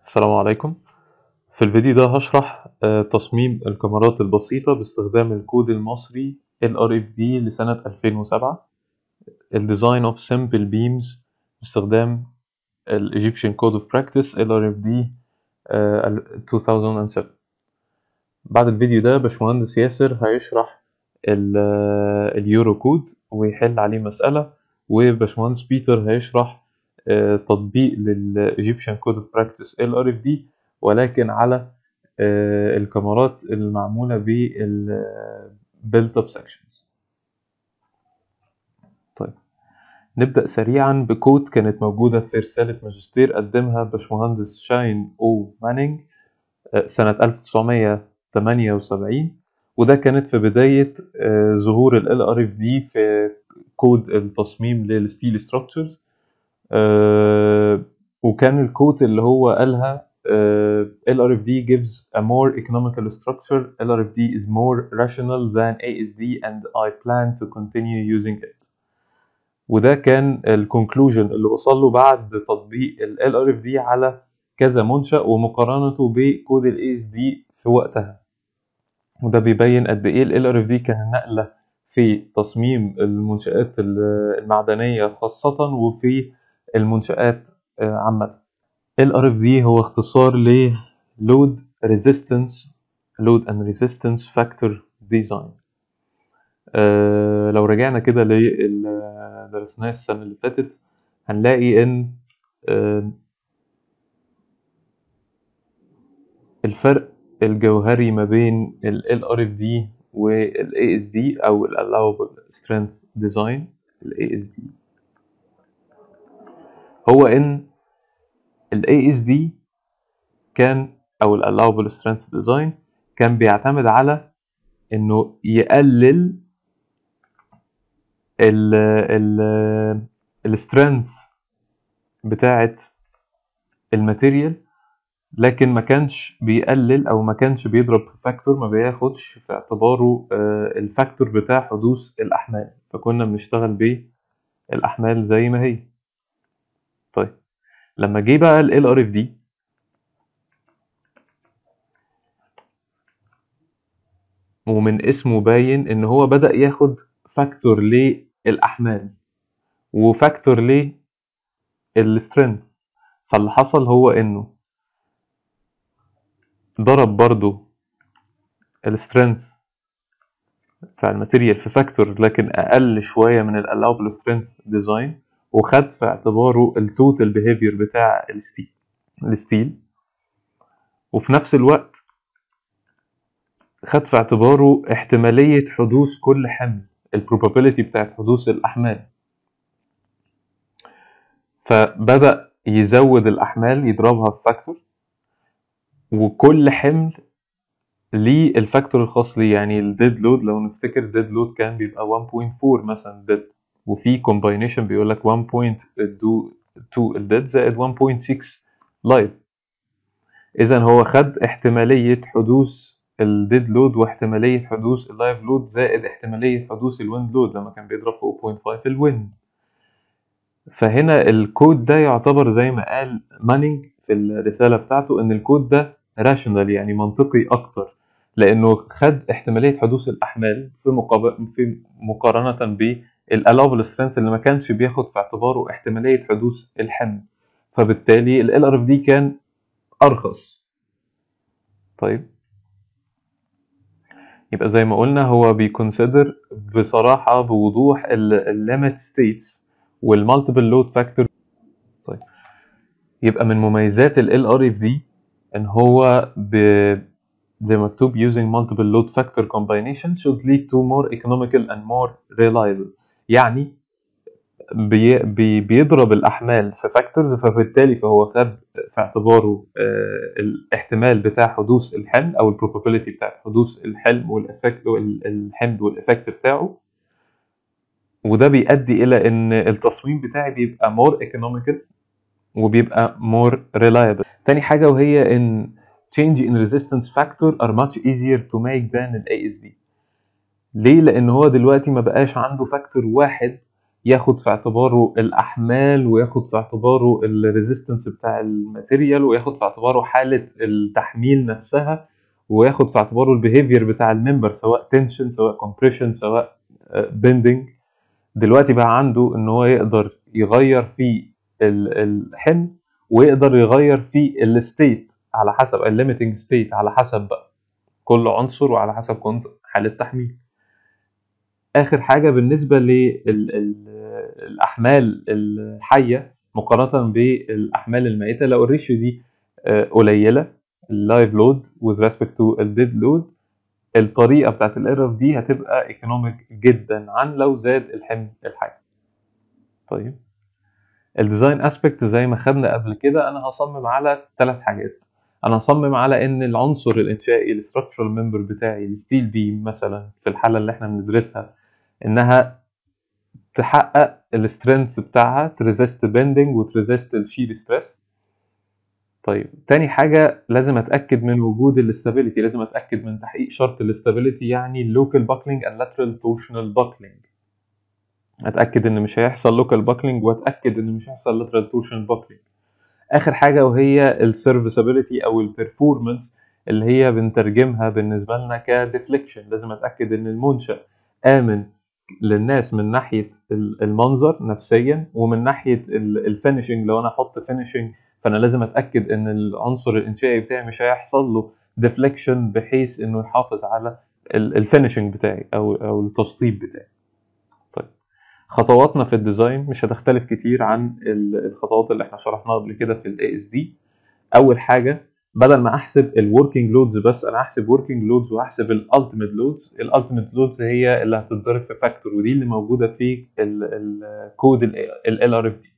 السلام عليكم في الفيديو ده هشرح آه، تصميم الكاميرات البسيطة باستخدام الكود المصري LRFD لسنة 2007 ال Design of Simple Beams باستخدام ال Egyptian Code of Practice LRFD آه، 2007 بعد الفيديو ده باشمهندس ياسر هيشرح ال- آه، اليورو كود ويحل عليه مسألة وباشمهندس بيتر هيشرح آه، تطبيق لل Egyptian Code of Practice LRFD ولكن على آه، الكاميرات المعمولة بال built up sections طيب نبدأ سريعا بكود كانت موجودة في رسالة ماجستير قدمها باشمهندس شاين أو مانينج آه، سنة 1978 وده كانت في بداية آه، ظهور ال LRFD في كود التصميم للستيل ستراكشرز وكان الكود اللي هو قالها آه، LRFD gives a more economical structure LRFD is more rational than ASD and I plan to continue using it وده كان الكونكلوجن اللي وصل له بعد تطبيق ال LRFD على كذا منشأ ومقارنته بكود ال ASD في وقتها وده بيبين قد ايه ال LRFD كان نقلة في تصميم المنشآت المعدنية خاصة وفي المنشآت آه، عامة LRFD هو اختصار ل Load Resistance Load and Resistance Factor Design آه، لو رجعنا كده للي درسناه السنة اللي فاتت هنلاقي إن آه، الفرق الجوهري ما بين ال LRFD وال ASD أو ال Allowable Strength Design ال ASD هو إن ال ASD كان أو ال Allowable Strength Design كان بيعتمد على إنه يقلل ال ال السترينث بتاعت الماتيريال لكن ما كانش بيقلل او ما كانش بيضرب في فاكتور ما بياخدش في اعتباره آه، الفاكتور بتاع حدوث الاحمال فكنا بنشتغل بالاحمال زي ما هي طيب لما جه بقى ال LRFD ومن اسمه باين ان هو بدأ ياخد فاكتور للاحمال وفاكتور للسترينث فاللي حصل هو انه ضرب برضو السترينث بتاع الماتيريال في فاكتور لكن اقل شويه من الالاوبل سترينث ديزاين وخد في اعتباره التوتال بيهيفير بتاع الستيل الستيل وفي نفس الوقت خد في اعتباره احتماليه حدوث كل حمل البروبابيلتي بتاعت حدوث الاحمال فبدأ يزود الأحمال يضربها في فاكتور وكل حمل ليه الفاكتور الخاص ليه يعني الديد لود لو نفتكر ديد لود كان بيبقى 1.4 مثلا ديد وفي كومباينيشن بيقول لك 1.2 الديد زائد 1.6 لايف اذا هو خد احتماليه حدوث الديد لود واحتماليه حدوث اللايف لود زائد احتماليه حدوث الويند لود لما كان بيضرب في 0.5 الويند فهنا الكود ده يعتبر زي ما قال مانينج في الرسالة بتاعته إن الكود ده راشونال يعني منطقي أكتر لأنه خد احتمالية حدوث الأحمال في مقاب... في مقارنة بالالوبل سترينث اللي ما كانش بياخد في اعتباره احتمالية حدوث الحمل فبالتالي ال LRFD كان أرخص طيب يبقى زي ما قلنا هو بيكونسيدر بصراحة بوضوح الليميت ستيتس والمالتيبل لود فاكتور طيب يبقى من مميزات ال LRFD ان هو ب زي ما مكتوب using multiple load factor combination should lead to more economical and more reliable يعني بي بي بيضرب الأحمال في فاكتورز فبالتالي فهو خد في اعتباره آه، الاحتمال بتاع حدوث الحمل أو البروبابيلتي بتاعت حدوث الحمل والإفكت الحمل والإفكت بتاعه وده بيؤدي الى ان التصميم بتاعي بيبقى more economical وبيبقى more reliable تاني حاجة وهي ان change in resistance factor are much easier to make than ال ASD ليه؟ لأن هو دلوقتي ما بقاش عنده فاكتور واحد ياخد في اعتباره الاحمال وياخد في اعتباره الريزيستنس بتاع الماتيريال وياخد في اعتباره حاله التحميل نفسها وياخد في اعتباره البيهيفير بتاع الممبر سواء تنشن سواء كومبريشن سواء بندنج دلوقتي بقى عنده ان هو يقدر يغير في ال- الحمل ويقدر يغير في الستيت على حسب الليميتنج ستيت على حسب بقى كل عنصر وعلى حسب كنت حالة تحميل آخر حاجة بالنسبة للأحمال الحية مقارنة بالأحمال الميتة لو الريشيو دي آه، قليلة اللايف لود with respect to الديد لود الطريقة بتاعت الاير اوف دي هتبقى ايكونوميك جدا عن لو زاد الحمل الحي طيب الديزاين اسبكت زي ما خدنا قبل كده انا هصمم على ثلاث حاجات انا هصمم على ان العنصر الانشائي الاستراكشرال ممبر بتاعي الستيل بيم مثلا في الحاله اللي احنا بندرسها انها تحقق السترينث بتاعها تريزيست بندنج وتريزيست الشير ستريس طيب تاني حاجة لازم اتأكد من وجود الاستابيليتي لازم اتأكد من تحقيق شرط الاستابيليتي يعني اللوكال باكلينج and lateral torsional buckling اتأكد ان مش هيحصل لوكال باكلينج واتأكد ان مش هيحصل lateral torsional buckling اخر حاجة وهي السيرفيسابيليتي او البرفورمانس اللي هي بنترجمها بالنسبة لنا كديفليكشن لازم اتأكد ان المنشأ آمن للناس من ناحية المنظر نفسيا ومن ناحية الفينشنج لو انا احط فينشنج فانا لازم اتاكد ان العنصر الانشائي بتاعي مش هيحصل له ديفليكشن بحيث انه يحافظ على الفينشنج بتاعي او او التشطيب بتاعي طيب خطواتنا في الديزاين مش هتختلف كتير عن الخطوات اللي احنا شرحناها قبل كده في الاي اس دي اول حاجه بدل ما احسب الوركينج لودز بس انا هحسب وركينج لودز وهحسب الالتيميت لودز الالتيميت لودز هي اللي هتتضرب في فاكتور ودي اللي موجوده في الكود ال ار اف دي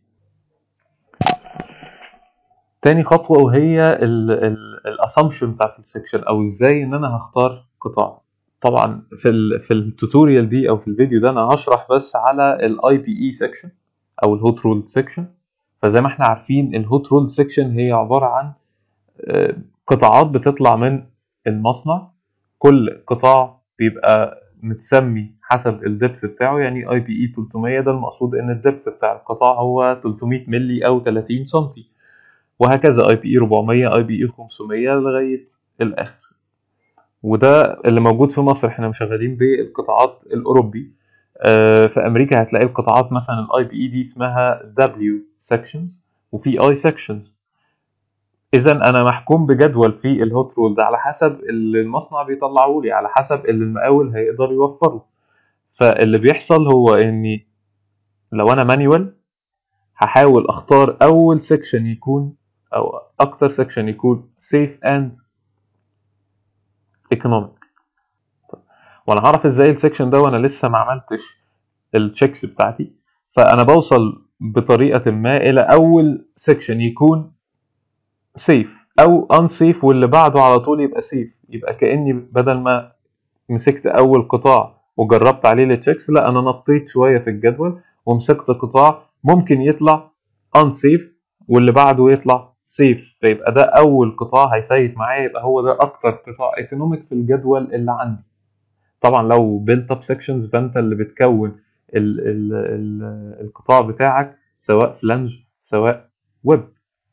تاني خطوة وهي الاسامبشن بتاعت السكشن او ازاي ان انا هختار قطاع طبعا في ال في التوتوريال دي او في الفيديو ده انا هشرح بس على الاي بي اي سكشن او الهوت رول سكشن فزي ما احنا عارفين الهوت رول سكشن هي عبارة عن قطاعات بتطلع من المصنع كل قطاع بيبقى متسمي حسب الدبث بتاعه يعني اي بي اي 300 ده المقصود ان الدبث بتاع القطاع هو 300 ملي او 30 سنتي وهكذا اي بي اي 400 اي بي اي 500 لغايه الاخر وده اللي موجود في مصر احنا مشغلين بالقطاعات الاوروبي آه في امريكا هتلاقي القطاعات مثلا الاي بي اي دي اسمها دبليو سكشنز وفي اي سكشنز اذا انا محكوم بجدول في الهوت رول ده على حسب اللي المصنع بيطلعه لي على حسب اللي المقاول هيقدر يوفره فاللي بيحصل هو اني لو انا مانيوال هحاول اختار اول سكشن يكون او اكتر سكشن يكون safe and economic وانا هعرف ازاي السكشن ده وانا لسه ما عملتش التشيكس بتاعتي فانا بوصل بطريقه ما الى اول سكشن يكون سيف او unsafe واللي بعده على طول يبقى سيف يبقى كاني بدل ما مسكت اول قطاع وجربت عليه التشيكس لا انا نطيت شويه في الجدول ومسكت قطاع ممكن يطلع unsafe واللي بعده يطلع سيف فيبقى ده اول قطاع هيسيف معايا يبقى هو ده اكتر قطاع ايكونوميك في الجدول اللي عندي طبعا لو بيلت اب سيكشنز فانت اللي بتكون ال ال ال القطاع بتاعك سواء فلانج سواء ويب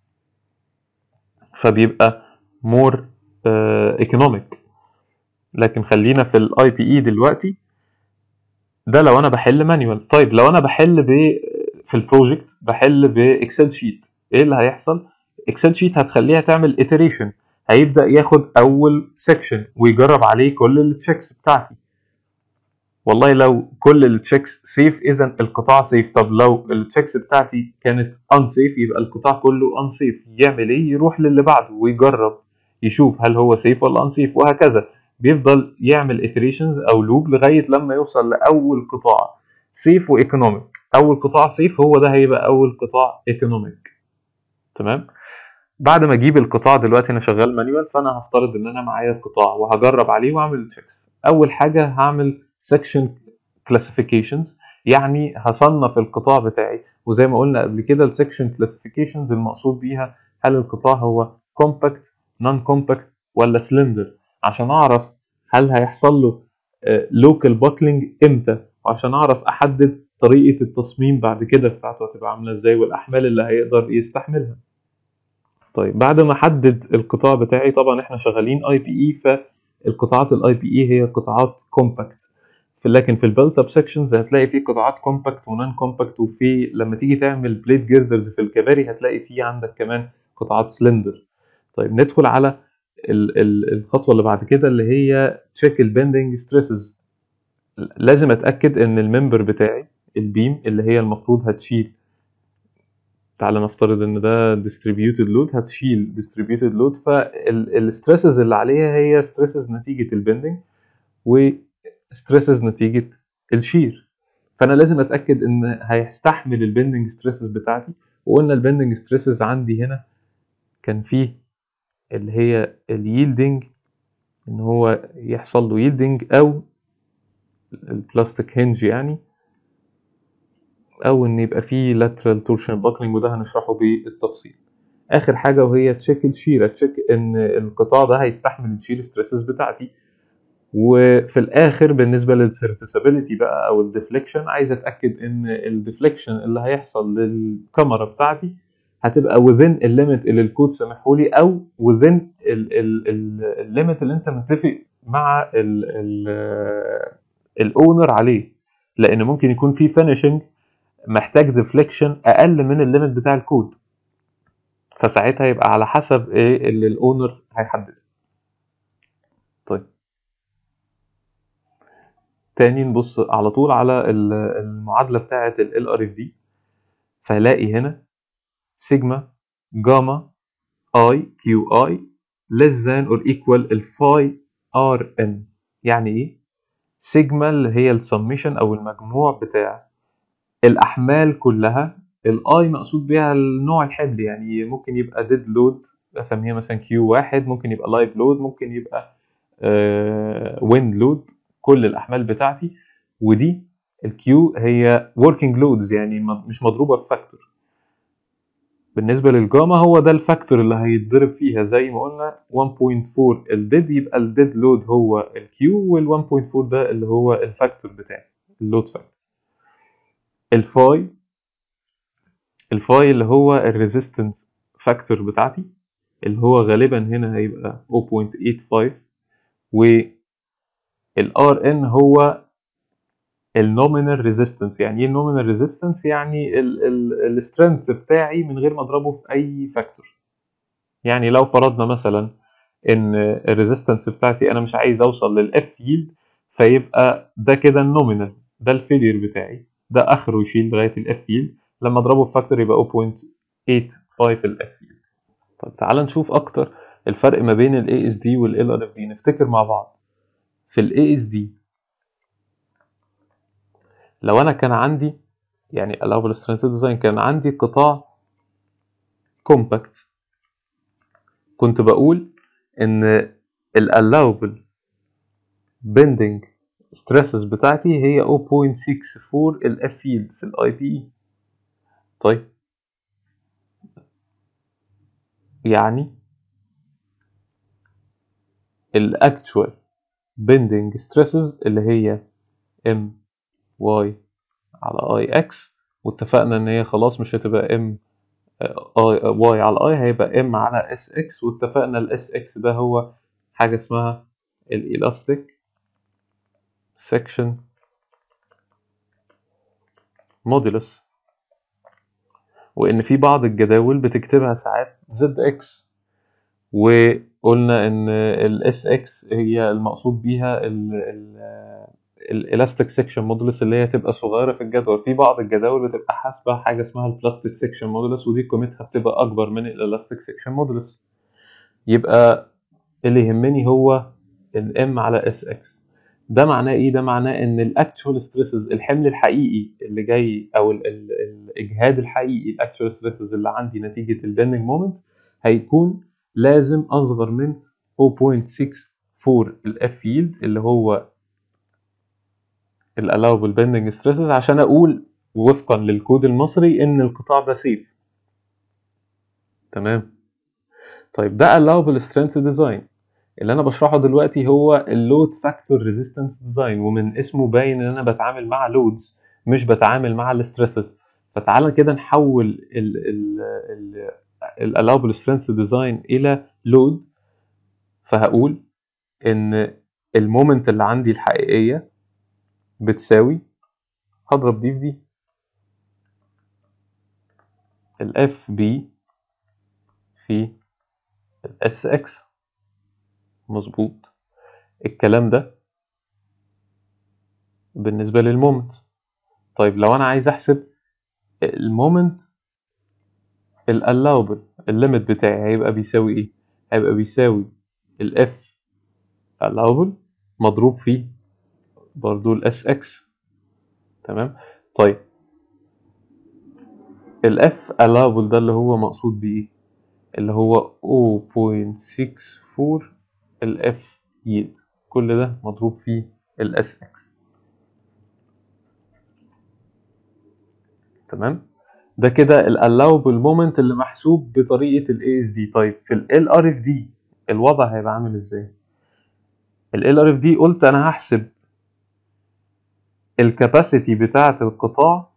فبيبقى مور ايكونوميك لكن خلينا في الاي بي اي دلوقتي ده لو انا بحل مانيوال طيب لو انا بحل ب في البروجكت بحل باكسل شيت ايه اللي هيحصل اكسل شيت هتخليها تعمل iteration هيبدا ياخد اول سيكشن ويجرب عليه كل التشيكس بتاعتي والله لو كل التشيكس سيف اذا القطاع سيف طب لو التشيكس بتاعتي كانت unsafe يبقى القطاع كله unsafe يعمل ايه يروح للي بعده ويجرب يشوف هل هو سيف ولا unsafe وهكذا بيفضل يعمل iterations او لوب لغايه لما يوصل لاول قطاع سيف وايكونوميك اول قطاع سيف هو ده هيبقى اول قطاع ايكونوميك تمام بعد ما اجيب القطاع دلوقتي انا شغال مانيوال فانا هفترض ان انا معايا القطاع وهجرب عليه واعمل تشيكس اول حاجه هعمل سكشن كلاسيفيكيشنز يعني هصنف القطاع بتاعي وزي ما قلنا قبل كده السكشن كلاسيفيكيشنز المقصود بيها هل القطاع هو كومباكت نون كومباكت ولا سلندر عشان اعرف هل هيحصل له لوكال باكلينج امتى وعشان اعرف احدد طريقه التصميم بعد كده بتاعته هتبقى عامله ازاي والاحمال اللي هيقدر يستحملها طيب بعد ما احدد القطاع بتاعي طبعا احنا شغالين اي بي اي فالقطاعات الاي بي اي هي قطاعات كومباكت في لكن في البيلت اب سيكشنز هتلاقي في قطاعات كومباكت ونان كومباكت وفي لما تيجي تعمل بليد جيردرز في الكباري هتلاقي في عندك كمان قطاعات سلندر طيب ندخل على ال ال الخطوه اللي بعد كده اللي هي تشيك البندنج ستريسز لازم اتاكد ان الممبر بتاعي البيم اللي هي المفروض هتشيل تعالى نفترض ان ده distributed load هتشيل distributed load فالستريسز اللي عليها هي ستريسز نتيجه البندنج وستريسز نتيجه الشير فانا لازم اتاكد ان هيستحمل البندنج ستريسز بتاعتي وقلنا البندنج ستريسز عندي هنا كان فيه اللي هي الييلدنج ان هو يحصل له ييلدنج او البلاستيك هنج يعني او ان يبقى فيه lateral torsion buckling وده هنشرحه بالتفصيل اخر حاجه وهي تشيك الشير تشيك ان القطاع ده هيستحمل الشير ستريسز بتاعتي وفي الاخر بالنسبه للسيرفيسابيلتي بقى او الديفليكشن عايز اتاكد ان الديفليكشن اللي هيحصل للكاميرا بتاعتي هتبقى within الليميت اللي الكود سامحه لي او within الليميت اللي انت متفق مع الاونر عليه لان ممكن يكون في فينيشنج محتاج ديفليكشن اقل من الليميت بتاع الكود فساعتها يبقى على حسب ايه اللي الاونر هيحدده طيب تاني نبص على طول على المعادله بتاعه ال ار اف دي فهلاقي هنا سيجما جاما اي كيو اي less than or equal الفاي ار ان يعني ايه سيجما اللي هي السميشن او المجموع بتاع الاحمال كلها الاي مقصود بيها النوع الحمل يعني ممكن يبقى ديد لود اسميها مثلا كيو واحد ممكن يبقى لايف لود ممكن يبقى ويند لود كل الاحمال بتاعتي ودي الكيو هي working loads يعني مش مضروبه في فاكتور بالنسبه للجاما هو ده الفاكتور اللي هيتضرب فيها زي ما قلنا 1.4 الديد يبقى الديد لود هو الكيو وال 1.4 ده اللي هو الفاكتور بتاعي اللود فاكتور الفاي الفاي اللي هو الريزيستنس فاكتور بتاعتي اللي هو غالبا هنا هيبقى 0.85 والار ان هو النومينال ريزيستنس يعني ايه النومينال ريزيستنس يعني السترينث بتاعي من غير ما اضربه في اي فاكتور يعني لو فرضنا مثلا ان الريزيستنس بتاعتي انا مش عايز اوصل للاف ييلد فيبقى ده كده النومينال ده الفيلير بتاعي ده اخره يشيل لغايه الاف ييلد لما اضربه في فاكتور يبقى 0.85 الاف ييلد طب تعال نشوف اكتر الفرق ما بين الاي اس دي والال ار اف دي نفتكر مع بعض في الاي اس دي لو انا كان عندي يعني allowable strength design كان عندي قطاع كومباكت كنت بقول ان ال allowable bending stresses بتاعتي هي 0.64 الاف يلد في الاي بي اي طيب يعني الاكتوال bending stresses اللي هي m y على اي اكس واتفقنا ان هي خلاص مش هتبقى ام واي على اي هيبقى ام على اس اكس واتفقنا الاس اكس ده هو حاجه اسمها الالاستيك سكشن مودولس وان في بعض الجداول بتكتبها ساعات زد اكس وقلنا ان الاس اكس هي المقصود بيها الالاستيك سيكشن مودولس اللي هي تبقى صغيره في الجدول في بعض الجداول بتبقى حاسبه حاجه اسمها البلاستيك سيكشن مودولس ودي قيمتها بتبقى اكبر من الالاستيك سيكشن مودولس يبقى اللي يهمني هو الام على اس اكس ده معناه ايه ده معناه ان الاكتشوال ستريسز الحمل الحقيقي اللي جاي او ال ال الاجهاد الحقيقي الاكتشوال ستريسز اللي عندي نتيجه البندنج مومنت هيكون لازم اصغر من 0.64 الاف ييلد اللي هو allowable bending stresses عشان اقول وفقا للكود المصري ان القطاع ده سيف تمام طيب ده allowable strength design اللي انا بشرحه دلوقتي هو اللود فاكتور ريزيستنس ديزاين ومن اسمه باين ان انا بتعامل مع لودز مش بتعامل مع الستريسز فتعالى كده نحول ال ال ال allowable strength design الى لود فهقول ان المومنت اللي عندي الحقيقيه بتساوي هضرب دي في دي الاف بي في الاس اكس مظبوط الكلام ده بالنسبه للمومنت طيب لو انا عايز احسب المومنت الالاوبل الليميت بتاعي هيبقى بيساوي ايه هيبقى بيساوي الاف allowable مضروب في برضو الاس اكس تمام طيب الاف allowable ده اللي هو مقصود بيه اللي هو 0.64 الاف yield كل ده مضروب في الاس اكس تمام ده كده الالوبل مومنت اللي محسوب بطريقه الاي اس دي طيب في ال ار اف دي الوضع هيبقى عامل ازاي ال ار اف دي قلت انا هحسب الكاباسيتي بتاعه القطاع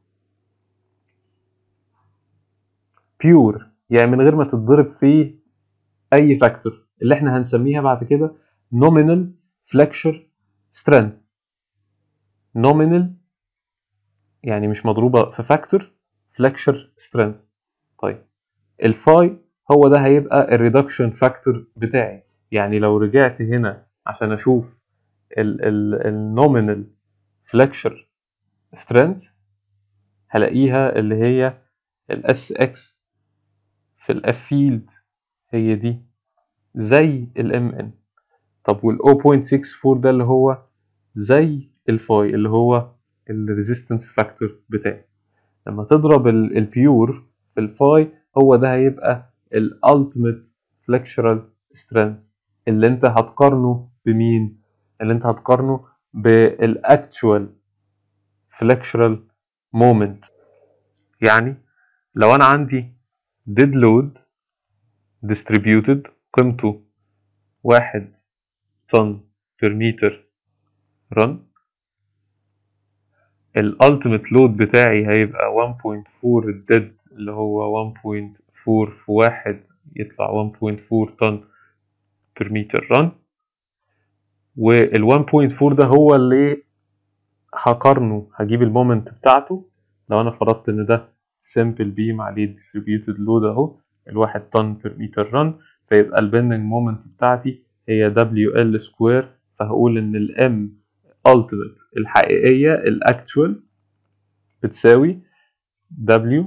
بيور يعني من غير ما تتضرب في اي فاكتور اللي احنا هنسميها بعد كده nominal flexure strength nominal يعني مش مضروبة في فاكتور flexure strength طيب الفاي هو ده هيبقى الريدكشن فاكتور بتاعي يعني لو رجعت هنا عشان اشوف النومينال flexure strength هلاقيها اللي هي الاس اكس في الاف فيلد هي دي زي الام ان طب وال 0.64 ده اللي هو زي الفاي اللي هو الريزيستنس فاكتور بتاعي لما تضرب البيور في الفاي هو ده هيبقى الالتيميت فليكشرال سترينث اللي انت هتقارنه بمين اللي انت هتقارنه بالاكتوال فليكشرال مومنت يعني لو انا عندي dead load distributed قيمته واحد طن per meter run الالتيميت لود بتاعي هيبقى 1.4 الديد اللي هو 1.4 في واحد يطلع 1.4 طن per meter run وال 1.4 ده هو اللي هقارنه هجيب المومنت بتاعته لو انا فرضت ان ده سمبل بيم عليه distributed load اهو الواحد طن per meter run فيبقى البندنج مومنت بتاعتي هي WL سكوير فهقول ان الام ultimate الحقيقية الاكتوال بتساوي W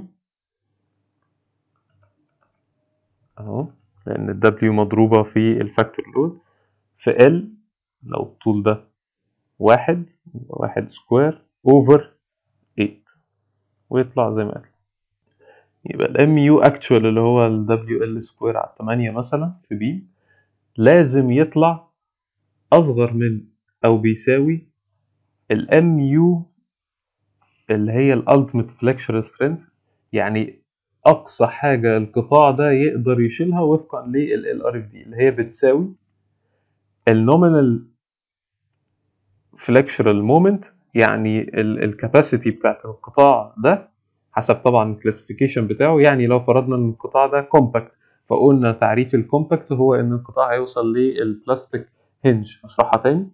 اهو لان ال W مضروبة في الفاكتور لود في L لو الطول ده واحد واحد سكوير اوفر 8 ويطلع زي ما قال يبقى الام يو اكتوال اللي هو ال دبليو ال سكوير على 8 مثلا في بي لازم يطلع اصغر من او بيساوي الام يو اللي هي الالتيميت فليكشر سترينث يعني اقصى حاجه القطاع ده يقدر يشيلها وفقا لل ار اف دي اللي هي بتساوي النومينال فليكشرال مومنت يعني الكاباسيتي بتاعت القطاع ده حسب طبعا الكلاسيفيكيشن بتاعه يعني لو فرضنا ان القطاع ده كومباكت فقلنا تعريف الكومباكت هو ان القطاع هيوصل للبلاستيك هنج هشرحها تاني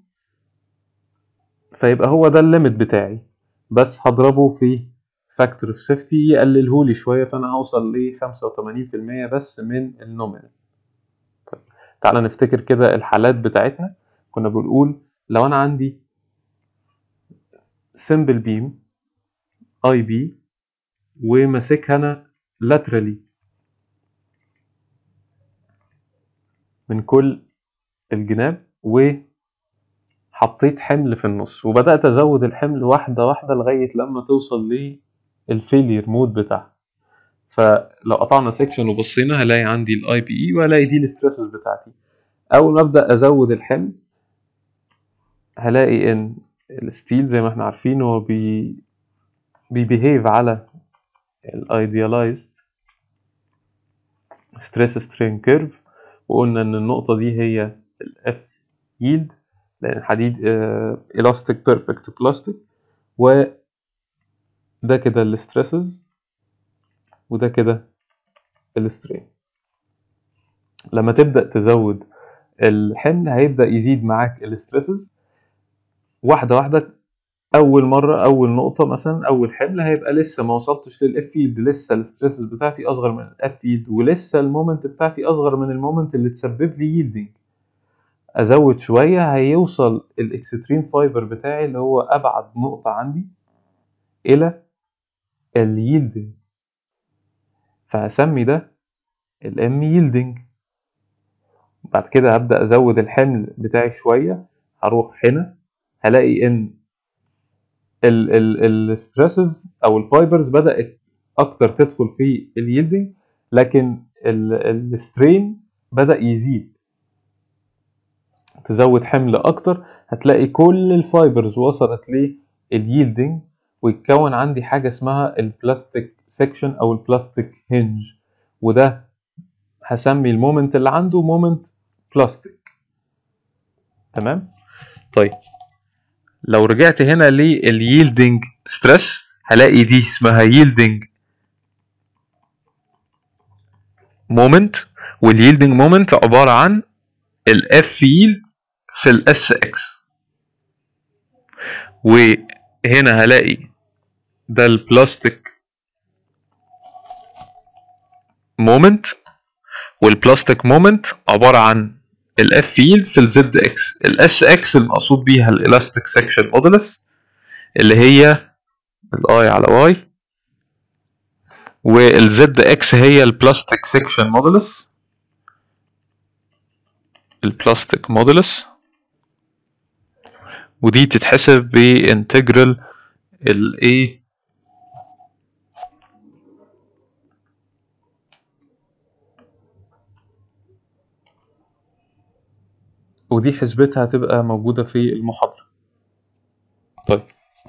فيبقى هو ده الليميت بتاعي بس هضربه في فاكتور اوف سيفتي يقلله لي شويه فانا هوصل ل 85% بس من النومينال طيب تعالى نفتكر كده الحالات بتاعتنا كنا بنقول لو انا عندي سمبل بيم اي بي وماسكها انا laterally من كل الجناب وحطيت حمل في النص وبدأت أزود الحمل واحدة واحدة لغاية لما توصل للفيلير مود بتاعها فلو قطعنا سيكشن وبصينا هلاقي عندي الاي بي اي وهلاقي دي الستريسز بتاعتي اول ما ابدا ازود الحمل هلاقي ان الستيل زي ما احنا عارفين هو بي بيبيهيف على الايديالايزد ستريس سترين كيرف وقلنا ان النقطة دي هي الاف ييلد لان الحديد الاستيك بيرفكت بلاستيك و ده كده الستريسز وده كده السترين لما تبدأ تزود الحمل هيبدأ يزيد معاك الستريسز واحدة واحدة أول مرة أول نقطة مثلا أول حمل هيبقى لسه ما وصلتش للإف فيلد لسه الستريسز بتاعتي أصغر من الإف فيلد ولسه المومنت بتاعتي أصغر من المومنت اللي تسبب لي ييلدنج أزود شوية هيوصل الإكستريم فايبر بتاعي اللي هو أبعد نقطة عندي إلى الييلدنج فهسمي ده الام ييلدنج بعد كده هبدأ أزود الحمل بتاعي شوية هروح هنا هلاقي إن الستريسز أو الفايبرز بدأت أكتر تدخل في الييلدنج لكن السترين بدأ يزيد تزود حمل أكتر هتلاقي كل الفايبرز وصلت للييلدنج ويتكون عندي حاجة اسمها البلاستيك سيكشن أو البلاستيك هنج وده هسمي المومنت اللي عنده مومنت بلاستيك تمام طيب لو رجعت هنا للييلدنج ستريس هلاقي دي اسمها ييلدنج مومنت والييلدنج مومنت عبارة عن الاف ييلد في الاس اكس وهنا هلاقي ده البلاستيك مومنت والبلاستيك مومنت عبارة عن الاف فيلد في الزد اكس الاس اكس المقصود بيها الالاستيك سكشن مودولس اللي هي الاي على واي والزد اكس هي البلاستيك سكشن مودولس البلاستيك مودولس ودي تتحسب بانتجرال الايه ودي حسبتها هتبقى موجودة في المحاضرة طيب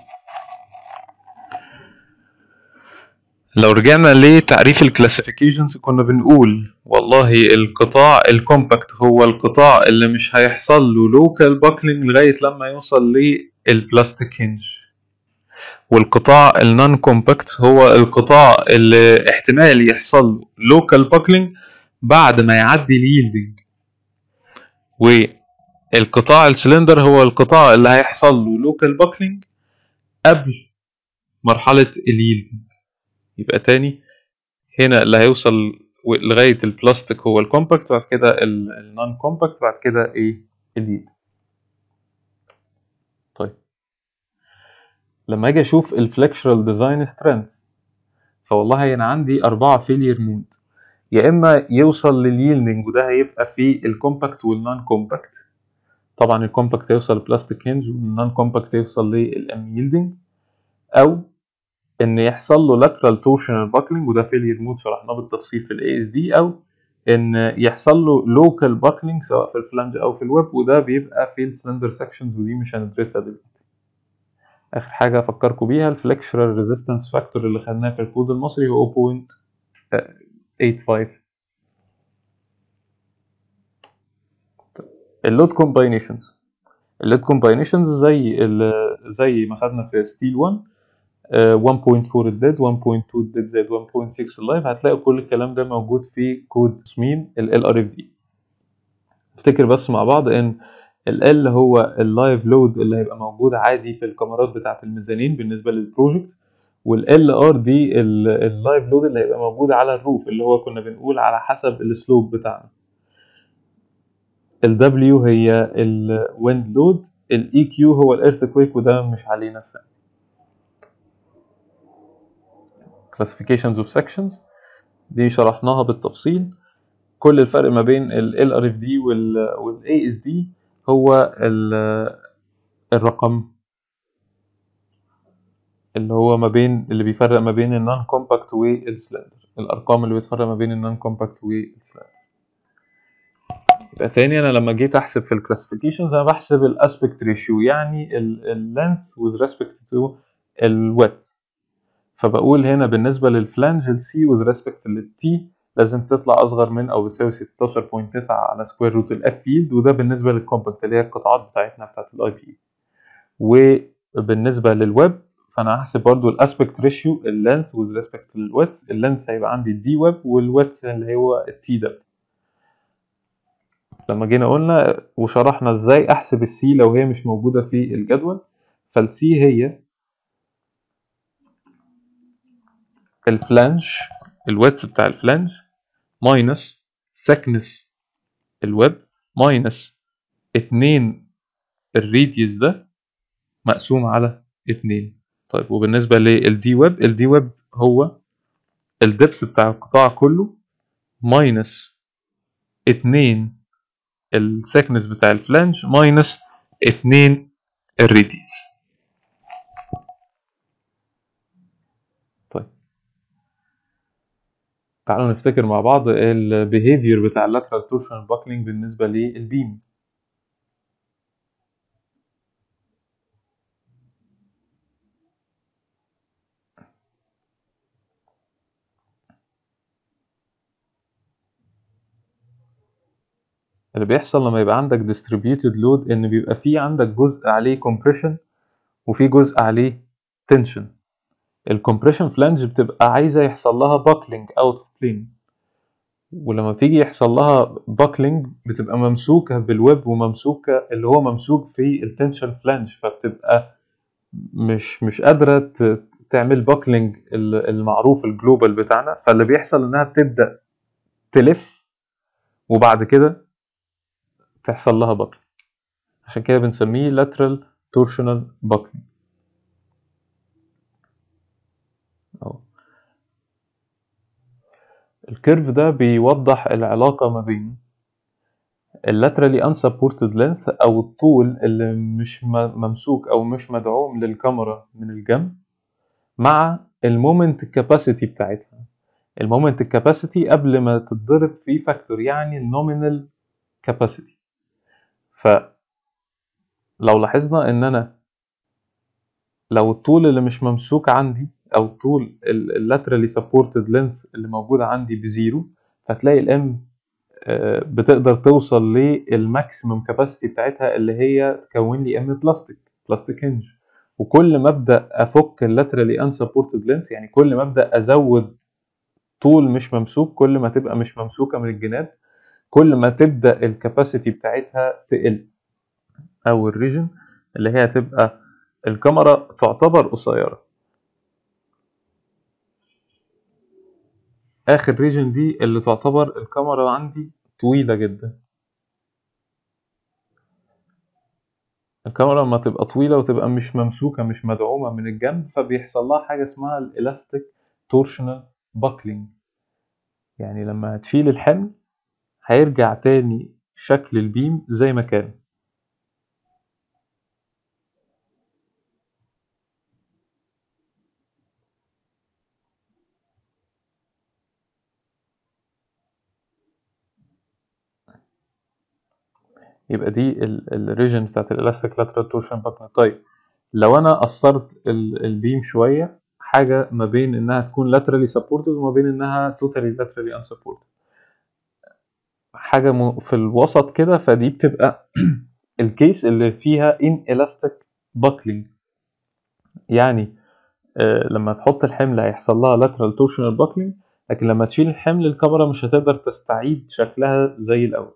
لو رجعنا لتعريف الكلاسيفيكيشنز كنا بنقول والله القطاع الكومباكت هو القطاع اللي مش هيحصل له لوكال باكلينج لغاية لما يوصل للبلاستيك هنج والقطاع النون كومباكت هو القطاع اللي احتمال يحصل له لوكال باكلينج بعد ما يعدي اليلدنج والقطاع السلندر هو القطاع اللي هيحصل له لوكال باكلينج قبل مرحلة اليلدنج يبقى تاني هنا اللي هيوصل لغاية البلاستيك هو الكومباكت بعد كده النون كومباكت بعد كده ايه اليد طيب لما اجي اشوف الفليكشرال ديزاين سترينث فوالله انا عندي أربعة فيلير مود يا اما يوصل لليلدنج وده هيبقى في الكومباكت والنون كومباكت طبعا الكومباكت هيوصل للبلاستيك هنج والنون كومباكت هيوصل للام يلدنج او ان يحصل له lateral torsional buckling وده failure مود شرحناه بالتفصيل في الاي اس دي او ان يحصل له local buckling سواء في الفلانج او في الويب وده بيبقى في السلندر سكشنز ودي مش هندرسها دلوقتي اخر حاجه افكركم بيها الفليكشرال ريزيستنس فاكتور اللي خدناه في الكود المصري هو 0.85 اللود كومباينيشنز اللود كومباينيشنز زي زي ما خدنا في ستيل 1 1.4 الديد 1.2 الديد زائد 1.6 اللايف هتلاقوا كل الكلام ده موجود في كود تصميم ال ار اف دي افتكر بس مع بعض ان ال ال هو اللايف لود اللي هيبقى موجود عادي في الكاميرات بتاعه الميزانين بالنسبه للبروجكت والال ار دي اللايف لود اللي هيبقى موجود على الروف اللي هو كنا بنقول على حسب السلوب بتاعنا ال W هي الويند لود الاي كيو هو الايرثكويك وده مش علينا السنة classifications of sections دي شرحناها بالتفصيل كل الفرق ما بين ال LRFD وال ASD هو الرقم اللي هو ما بين اللي بيفرق ما بين النون كومباكت والسلندر الارقام اللي بتفرق ما بين النون كومباكت والسلندر يبقى تاني انا لما جيت احسب في الكلاسيفيكيشنز انا بحسب الاسبكت ريشيو يعني اللينث with respect to الويدث فبقول هنا بالنسبة للفلانج ال C with respect لل T لازم تطلع أصغر من أو بتساوي 16.9 على سكوير روت ال F فيلد وده بالنسبة للكومباكت اللي هي القطاعات بتاعتنا بتاعت ال IP وبالنسبة للويب فانا هحسب برضو الاسبكت ريشيو اللينث with respect للويدث اللينث هيبقى عندي الدي ويب والويدث اللي هو التي دبليو لما جينا قلنا وشرحنا ازاي احسب السي لو هي مش موجوده في الجدول فالسي هي الفلانج الويدث بتاع الفلانج ماينس thickness الويب ماينس 2 الريديوس ده مقسوم على 2 طيب وبالنسبه للدي ويب الدي ويب هو الدبس بتاع القطاع كله ماينس 2 الثيكنس بتاع الفلانج ماينس 2 الريديوس طيب تعالوا نفتكر مع بعض البيهيفير بتاع اللاترال تورشن باكلينج بالنسبه للبيم اللي بيحصل لما يبقى عندك distributed load ان بيبقى في عندك جزء عليه compression وفي جزء عليه tension الكompression فلانج بتبقى عايزة يحصل لها buckling out of plane ولما بتيجي يحصل لها buckling بتبقى ممسوكة بالويب وممسوكة اللي هو ممسوك في التنشن فلانج فبتبقى مش مش قادرة ت- تعمل buckling ال- المعروف الجلوبال بتاعنا فاللي بيحصل انها بتبدأ تلف وبعد كده تحصل لها buckling عشان كده بنسميه lateral torsional buckling أهو. الكيرف ده بيوضح العلاقة ما بين اللاترالي unsupported length أو الطول اللي مش م- ممسوك أو مش مدعوم للكاميرا من الجنب مع المومنت كاباسيتي بتاعتها المومنت كاباسيتي قبل ما تتضرب في فاكتور يعني النومينال كاباسيتي فلو لاحظنا ان انا لو الطول اللي مش ممسوك عندي او الطول اللاترالي سبورتد لينث اللي موجود عندي بزيرو فتلاقي الام بتقدر توصل للماكسيمم كاباسيتي بتاعتها اللي هي تكون لي ام بلاستيك بلاستيك هنج وكل ما ابدا افك اللاترالي انسبورتد لينث يعني كل ما ابدا ازود طول مش ممسوك كل ما تبقى مش ممسوكه من الجناب كل ما تبدا الكاباسيتي بتاعتها تقل او الريجن اللي هي هتبقى الكاميرا تعتبر قصيره اخر ريجن دي اللي تعتبر الكاميرا عندي طويله جدا الكاميرا لما تبقى طويله وتبقى مش ممسوكه مش مدعومه من الجنب فبيحصل لها حاجه اسمها الالاستيك تورشنال باكلينج يعني لما هتشيل الحمل هيرجع تاني شكل البيم زي ما كان يبقى دي الريجن بتاعت الالاستيك لاترال تورشن باكلينج طيب لو انا قصرت ال- البيم شويه حاجه ما بين انها تكون laterally supported وما بين انها totally laterally unsupported حاجه م- في الوسط كده فدي بتبقى الكيس اللي فيها inelastic buckling يعني آه، لما تحط الحمل هيحصل لها lateral torsional buckling لكن لما تشيل الحمل الكاميرا مش هتقدر تستعيد شكلها زي الاول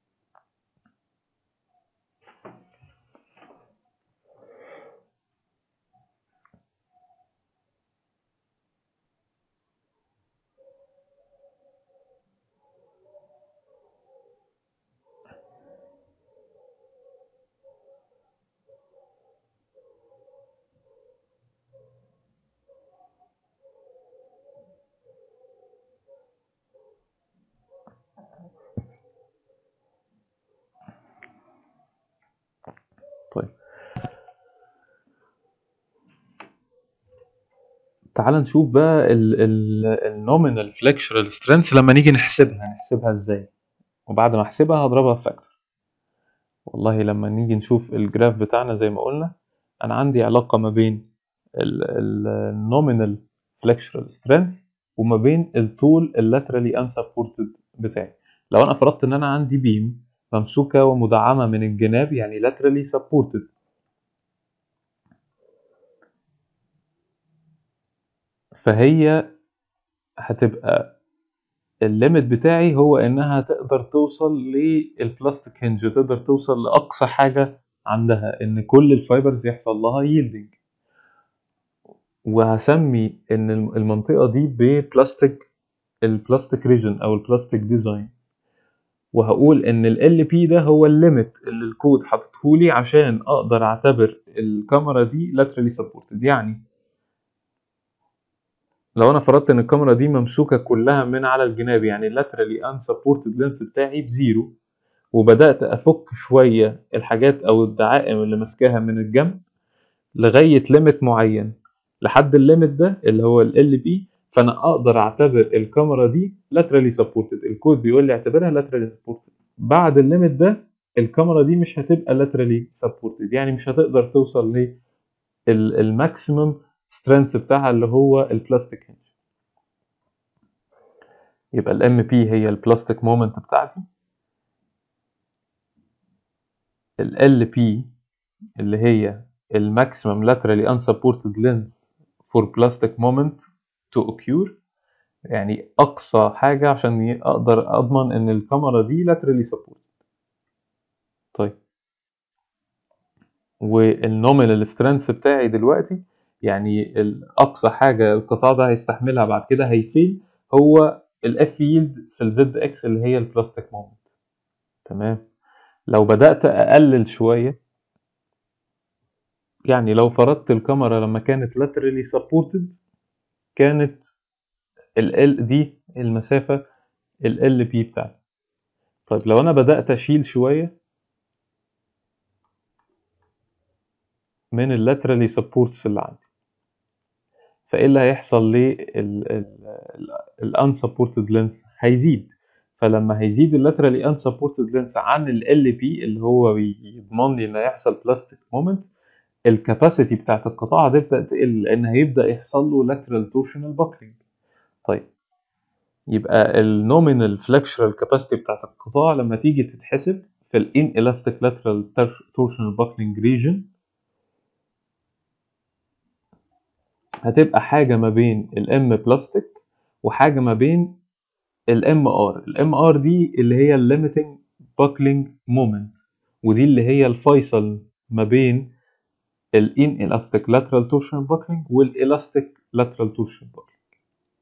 طيب تعال نشوف بقى النومينال فليكشرال سترينث لما نيجي نحسبها هنحسبها ازاي وبعد ما احسبها هضربها في فاكتور والله لما نيجي نشوف الجراف بتاعنا زي ما قلنا انا عندي علاقة ما بين النومينال فليكشرال سترينث وما بين الطول اللاترالي unsupported بتاعي لو انا فرضت ان انا عندي بيم ممسوكة ومدعمة من الجناب يعني laterally supported فهي هتبقى الليميت بتاعي هو انها تقدر توصل للبلاستيك هنج تقدر توصل لاقصى حاجه عندها ان كل الفايبرز يحصل لها ييلدنج وهسمي ان المنطقه دي ببلاستيك البلاستيك ريجن او البلاستيك ديزاين وهقول ان ال بي ده هو الليميت اللي الكود حاططهولي عشان اقدر اعتبر الكاميرا دي laterally supported يعني لو انا فرضت ان الكاميرا دي ممسوكه كلها من على الجناب يعني laterally unsupported lens بتاعي بزيرو وبدات افك شويه الحاجات او الدعائم اللي ماسكاها من الجنب لغايه ليميت معين لحد الليميت ده اللي هو ال بي فانا اقدر اعتبر الكاميرا دي laterally supported الكود بيقول لي اعتبرها laterally supported بعد الليميت ده الكاميرا دي مش هتبقى laterally supported يعني مش هتقدر توصل للماكسيمم سترينث بتاعها اللي هو البلاستيك هنج يبقى الام بي هي البلاستيك مومنت بتاعتي ال بي اللي هي الماكسيمم laterally unsupported length for plastic moment to occur يعني اقصى حاجه عشان اقدر اضمن ان الكاميرا دي laterally supported طيب والنومينال سترينث بتاعي دلوقتي يعني اقصى حاجه القطاع ده هيستحملها بعد كده هيفيل هو الاف ييلد في الزد اكس اللي هي البلاستيك مومنت تمام لو بدات اقلل شويه يعني لو فرضت الكاميرا لما كانت laterally supported كانت ال L دي المسافة ال L P بتاعتي طيب لو أنا بدأت أشيل شوية من ال laterally supports اللي عندي فإيه اللي هيحصل لل unsupported length هيزيد فلما هيزيد ال laterally unsupported length عن ال LP اللي هو بيضمن لي إن هيحصل plastic moment الكاباسيتي بتاعت القطاع هتبدا تقل لان هيبدا يحصل له lateral torsional buckling طيب يبقى النومينال flexural capacity بتاعت القطاع لما تيجي تتحسب في ال inelastic lateral torsional buckling region هتبقى حاجه ما بين الام بلاستيك وحاجه ما بين الام ار الام ار دي اللي هي الليميتنج buckling moment ودي اللي هي الفيصل ما بين الان elastic lateral torsional buckling والالاستيك lateral torsional buckling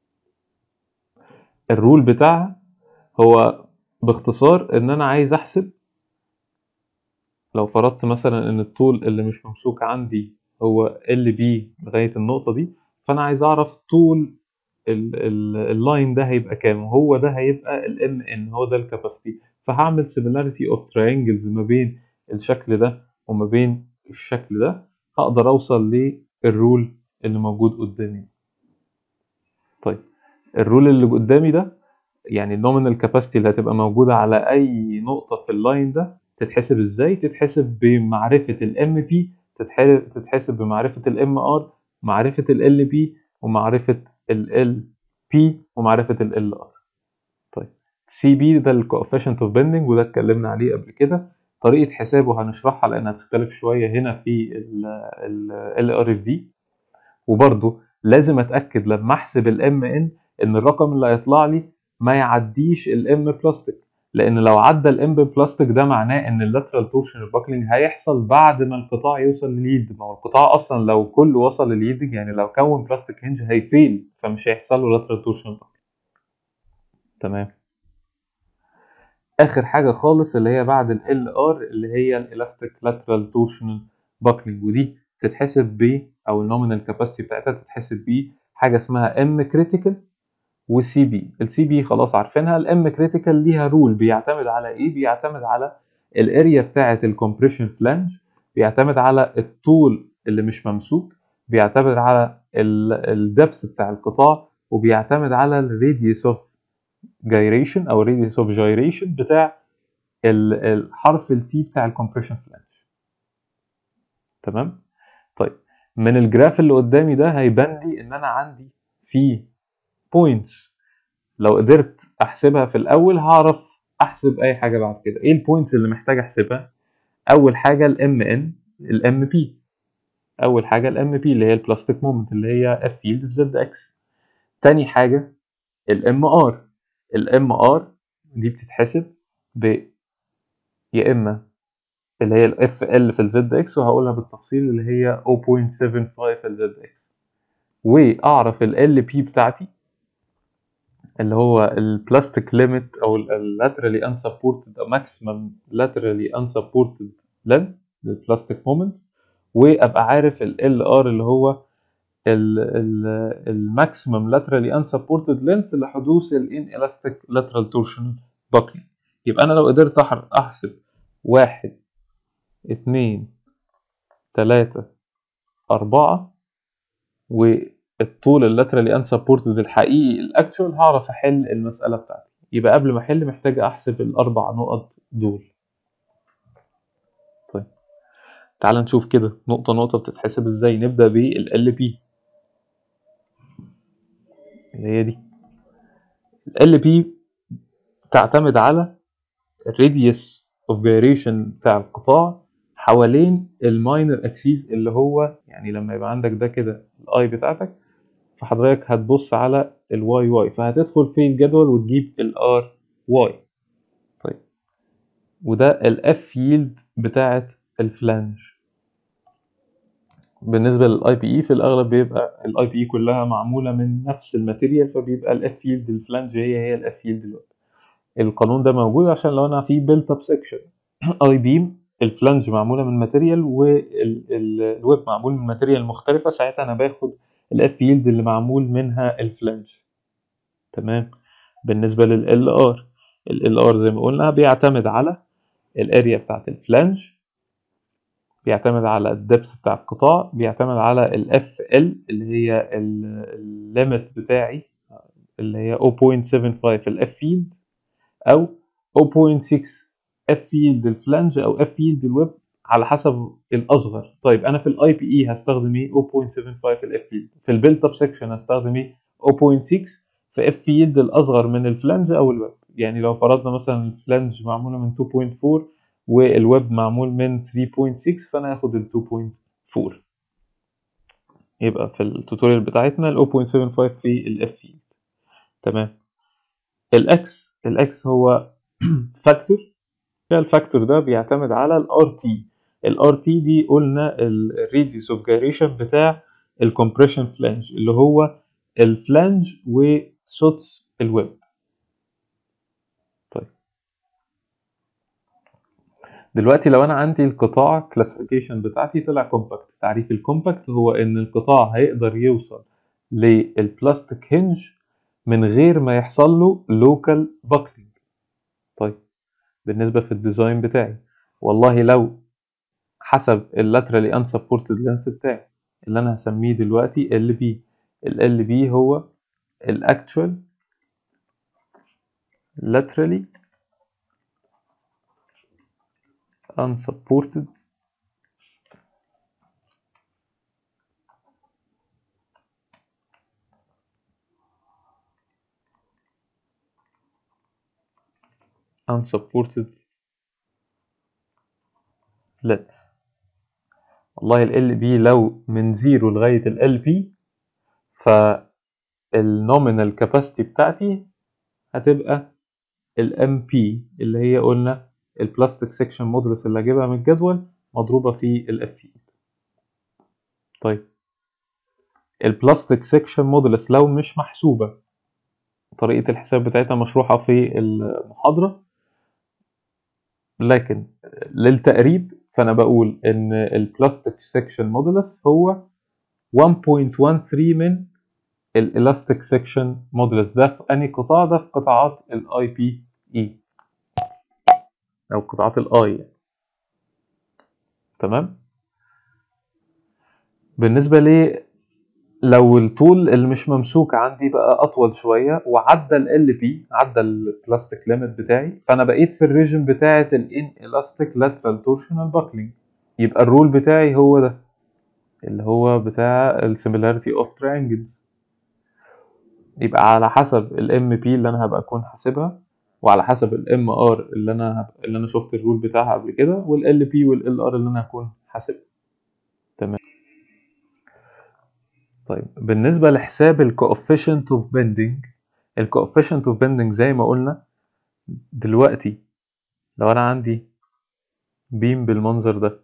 الرول بتاعها هو باختصار ان انا عايز احسب لو فرضت مثلا ان الطول اللي مش ممسوك عندي هو ال بي لغايه النقطه دي فانا عايز اعرف طول اللاين ده هيبقى كام وهو ده هيبقى الام ان هو ده الكاباسيتي فهعمل similarity of triangles ما بين الشكل ده وما بين الشكل ده هقدر اوصل للرول اللي موجود قدامي طيب الرول اللي قدامي ده يعني النومينال كاباسيتي اللي هتبقى موجوده على اي نقطه في اللاين ده تتحسب ازاي تتحسب بمعرفه الام بي تتحسب بمعرفه الام ار معرفه ال بي ومعرفه ال بي ومعرفه ال ار طيب سي بي ده الكوفيشنت اوف بندنج وده اتكلمنا عليه قبل كده طريقة حسابه هنشرحها لأنها هتختلف شوية هنا في ال ار اف دي وبرضه لازم أتأكد لما أحسب الام ان إن الرقم اللي هيطلع لي ما يعديش الام بلاستيك لأن لو عدى الام بلاستيك ده معناه إن اللاترال تورشن باكلينج هيحصل بعد ما القطاع يوصل لليد ما هو القطاع أصلا لو كله وصل لليد يعني لو كون بلاستيك هنج هيفيل فمش هيحصل له لاترال تورشن باكلينج تمام اخر حاجه خالص اللي هي بعد ال ار اللي هي الالاستيك لاترال تورشنال باكلينج ودي تتحسب ب او النومينال كاباسيتي بتاعتها تتحسب ب حاجه اسمها ام كريتيكال والسي بي السي بي خلاص عارفينها الام كريتيكال ليها رول بيعتمد على ايه بيعتمد على الاريا بتاعه الكومبريشن فلانج بيعتمد على الطول اللي مش ممسوك بيعتمد على الدبس بتاع القطاع وبيعتمد على الراديوس اوف جايريشن او radius اوف جايريشن بتاع الحرف التي بتاع الكومبريشن فلانج تمام طيب من الجراف اللي قدامي ده هيبان لي ان انا عندي في بوينتس لو قدرت احسبها في الاول هعرف احسب اي حاجه بعد كده ايه البوينتس اللي محتاج احسبها اول حاجه الام ان الام بي اول حاجه الام بي اللي هي البلاستيك مومنت اللي هي اف فيلد في زد اكس تاني حاجة الام ار الام ار دي بتتحسب ب يا اما اللي هي الاف ال في الزد اكس وهقولها بالتفصيل اللي هي 0.75 في الزد اكس واعرف ال بي بتاعتي اللي هو البلاستيك ليميت او اللاترالي unsupported او maximum laterally unsupported length للبلاستيك مومنت وابقى عارف ال ار اللي هو الماكسيمم laterally unsupported length لحدوث الان elastic lateral torsion buckling يبقى انا لو قدرت أحر- احسب واحد اتنين تلاتة أربعة والطول اللاترالي unsupported الحقيقي الاكتشوال هعرف احل المسألة بتاعتي يبقى قبل ما احل محتاج احسب الاربع نقط دول طيب تعال نشوف كده نقطة نقطة بتتحسب ازاي نبدأ بال LP اللي هي دي ال LP تعتمد على الراديوس اوف جيريشن بتاع القطاع حوالين الماينر اكسيز اللي هو يعني لما يبقى عندك ده كده الاي بتاعتك فحضرتك هتبص على الواي واي فهتدخل في الجدول وتجيب الار واي طيب وده الاف ييلد بتاعت الفلانج بالنسبه للاي بي اي في الاغلب بيبقى الاي بي اي كلها معموله من نفس الماتيريال فبيبقى الاف ييلد الفلانج هي هي الاف ييلد الويب القانون ده موجود عشان لو انا في بيلت اب سيكشن اي بيم الفلانج معموله من ماتيريال والويب معمول من ماتيريال مختلفه ساعتها انا باخد الاف ييلد اللي معمول منها الفلانج تمام بالنسبه لل ار ال ار زي ما قلنا بيعتمد على الاريا بتاعت الفلانج بيعتمد على الدبس بتاع القطاع بيعتمد على الاف ال اللي هي الليميت بتاعي اللي هي 0.75 الاف ييلد او 0.6 اف ييلد الفلانج او اف ييلد الويب على حسب الاصغر طيب انا في الاي بي اي هستخدم ايه 0.75 الاف ييلد في البيلت اب سيكشن هستخدم ايه 0.6 في اف ييلد الاصغر من الفلانج او الويب يعني لو فرضنا مثلا الفلانج معموله من 2.4 والويب معمول من 3.6 فانا هاخد ال 2.4 يبقى في التوتوريال بتاعتنا ال 0.75 في الاف ييلد تمام الاكس الاكس هو فاكتور الفاكتور ده بيعتمد على الار تي الار تي دي قلنا الريديوس اوف جيريشن بتاع الكومبريشن فلانج اللي هو الفلانج وسوتس الويب طيب دلوقتي لو انا عندي القطاع كلاسيفيكيشن بتاعتي طلع كومباكت تعريف الكومباكت هو ان القطاع هيقدر يوصل للبلاستيك هنج من غير ما يحصل له لوكال باكلينج طيب بالنسبة في الديزاين بتاعي والله لو حسب اللاترالي unsupported length بتاعي اللي انا هسميه دلوقتي ال بي ال بي هو الاكتشوال laterally unsupported unsupported let والله ال بي لو من زيرو لغاية ال بي فالنومينال كاباسيتي بتاعتي هتبقى ال ام بي اللي هي قلنا البلاستيك سيكشن مودولس اللي هجيبها من الجدول مضروبة في الاف طيب البلاستيك سيكشن مودولس لو مش محسوبة طريقة الحساب بتاعتها مشروحة في المحاضرة لكن للتقريب فأنا بقول إن البلاستيك سيكشن مودولس هو 1.13 من الالاستيك سيكشن مودولس ده في أنهي قطاع ده في قطاعات الاي بي اي أو قطاعات الاي يعني. تمام بالنسبة لي لو الطول اللي مش ممسوك عندي بقى اطول شويه وعدى ال بي عدى البلاستيك ليميت بتاعي فانا بقيت في الريجن بتاعه الان الاستيك لاترال تورشنال باكلينج يبقى الرول بتاعي هو ده اللي هو بتاع السيميلاريتي اوف تريانجلز يبقى على حسب الام بي اللي انا هبقى اكون حاسبها وعلى حسب الام ار اللي انا هبقى اللي انا شفت الرول بتاعها قبل كده والال بي والال ار اللي انا هكون حاسبها تمام طيب بالنسبة لحساب ال coefficient of bending ال coefficient of bending زي ما قلنا دلوقتي لو أنا عندي بيم بالمنظر ده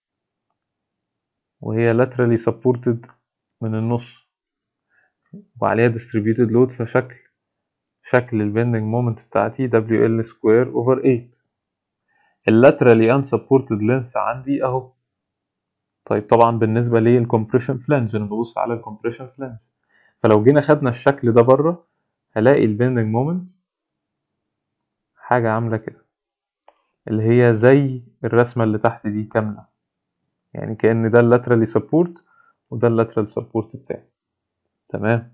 وهي laterally supported من النص وعليها distributed load فشكل شكل ال bending moment بتاعتي WL square over 8 ال laterally unsupported length عندي أهو طيب طبعا بالنسبة للcompression flange أنا ببص على الcompression flange فلو جينا خدنا الشكل ده بره هلاقي ال bending moment حاجة عاملة كده اللي هي زي الرسمة اللي تحت دي كاملة يعني كأن ده اللاترالي سبورت وده اللاترال سبورت بتاعي تمام